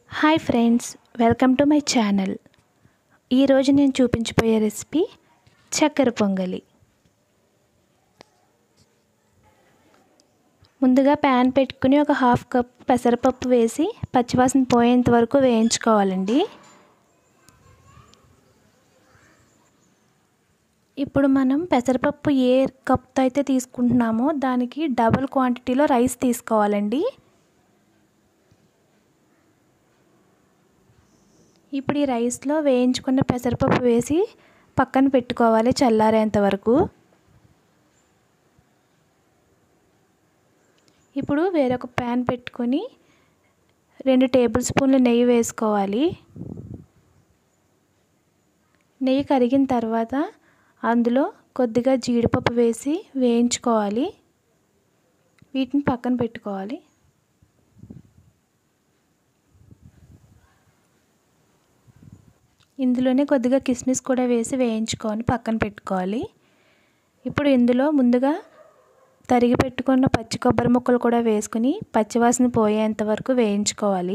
hi friends welcome to my channel ఈరోజు నేను చూపించబోయే రెసిపీ చక్కెర పొంగలి ముందుగా ప్యాన్ పెట్టుకుని ఒక హాఫ్ కప్ పెసరపప్పు వేసి పచ్చివాసన పోయేంత వరకు వేయించుకోవాలండి ఇప్పుడు మనం పెసరపప్పు ఏ కప్తో అయితే తీసుకుంటున్నామో దానికి డబల్ క్వాంటిటీలో రైస్ తీసుకోవాలండి ఇప్పుడు ఈ రైస్లో వేయించుకున్న పెసరపప్పు వేసి పక్కన పెట్టుకోవాలి చల్లారేంత వరకు ఇప్పుడు వేరొక ప్యాన్ పెట్టుకొని రెండు టేబుల్ స్పూన్లు నెయ్యి వేసుకోవాలి నెయ్యి కరిగిన తర్వాత అందులో కొద్దిగా జీడిపప్పు వేసి వేయించుకోవాలి వీటిని పక్కన పెట్టుకోవాలి ఇందులోనే కొద్దిగా కిస్మిస్ కూడా వేసి వేయించుకొని పక్కన పెట్టుకోవాలి ఇప్పుడు ఇందులో ముందుగా తరిగి పెట్టుకున్న పచ్చి కొబ్బరి ముక్కలు కూడా వేసుకుని పచ్చివాసన పోయేంత వరకు వేయించుకోవాలి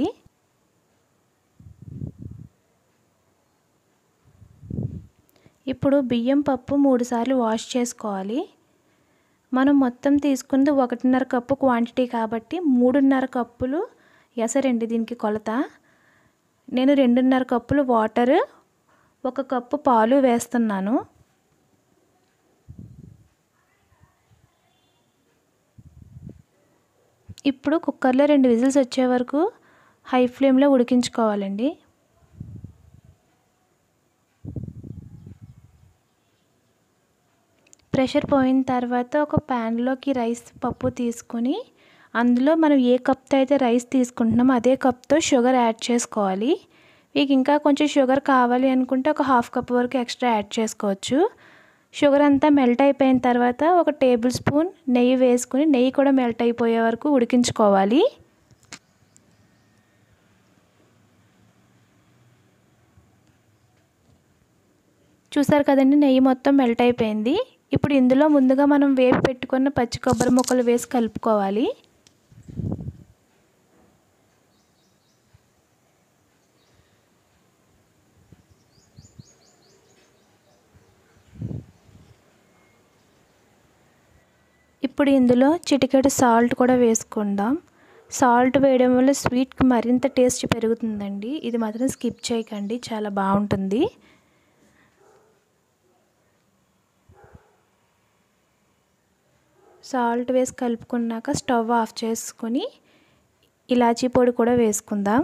ఇప్పుడు బియ్యం పప్పు మూడుసార్లు వాష్ చేసుకోవాలి మనం మొత్తం తీసుకుంది ఒకటిన్నర కప్పు క్వాంటిటీ కాబట్టి మూడున్నర కప్పులు ఎసరండి దీనికి కొలత నేను రెండున్నర కప్పులు వాటర్ ఒక కప్పు పాలు వేస్తున్నాను ఇప్పుడు కుక్కర్లో రెండు విజిల్స్ వచ్చే వరకు హై ఫ్లేమ్లో ఉడికించుకోవాలండి ప్రెషర్ పోయిన తర్వాత ఒక ప్యాన్లోకి రైస్ పప్పు తీసుకొని అందులో మనం ఏ కప్తో అయితే రైస్ తీసుకుంటున్నామో అదే కప్తో షుగర్ యాడ్ చేసుకోవాలి మీకు ఇంకా కొంచెం షుగర్ కావాలి అనుకుంటే ఒక హాఫ్ కప్ వరకు ఎక్స్ట్రా యాడ్ చేసుకోవచ్చు షుగర్ అంతా మెల్ట్ అయిపోయిన తర్వాత ఒక టేబుల్ స్పూన్ నెయ్యి వేసుకుని నెయ్యి కూడా మెల్ట్ అయిపోయే వరకు ఉడికించుకోవాలి చూసారు కదండి నెయ్యి మొత్తం మెల్ట్ అయిపోయింది ఇప్పుడు ఇందులో ముందుగా మనం వేపి పెట్టుకున్న పచ్చి కొబ్బరి ముక్కలు వేసి కలుపుకోవాలి ఇప్పుడు ఇందులో చిటికెడు సాల్ట్ కూడా వేసుకుందాం సాల్ట్ వేయడం వల్ల స్వీట్కి మరింత టేస్ట్ పెరుగుతుందండి ఇది మాత్రం స్కిప్ చేయకండి చాలా బాగుంటుంది సాల్ట్ వేసి కలుపుకున్నాక స్టవ్ ఆఫ్ చేసుకొని ఇలాచీ పొడి కూడా వేసుకుందాం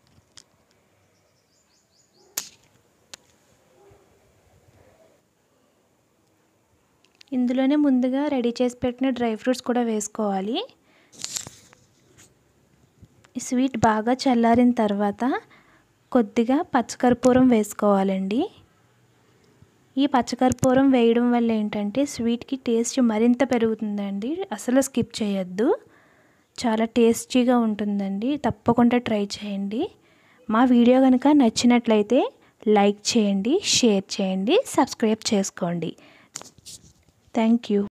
ఇందులోనే ముందుగా రెడీ చేసి పెట్టిన డ్రై ఫ్రూట్స్ కూడా వేసుకోవాలి ఈ స్వీట్ బాగా చల్లారిన తర్వాత కొద్దిగా పచ్చకర్పూరం వేసుకోవాలండి ఈ పచ్చకర్పూరం వేయడం వల్ల ఏంటంటే స్వీట్కి టేస్ట్ మరింత పెరుగుతుందండి అసలు స్కిప్ చేయొద్దు చాలా టేస్టీగా ఉంటుందండి తప్పకుండా ట్రై చేయండి మా వీడియో కనుక నచ్చినట్లయితే లైక్ చేయండి షేర్ చేయండి సబ్స్క్రైబ్ చేసుకోండి థ్యాంక్ యూ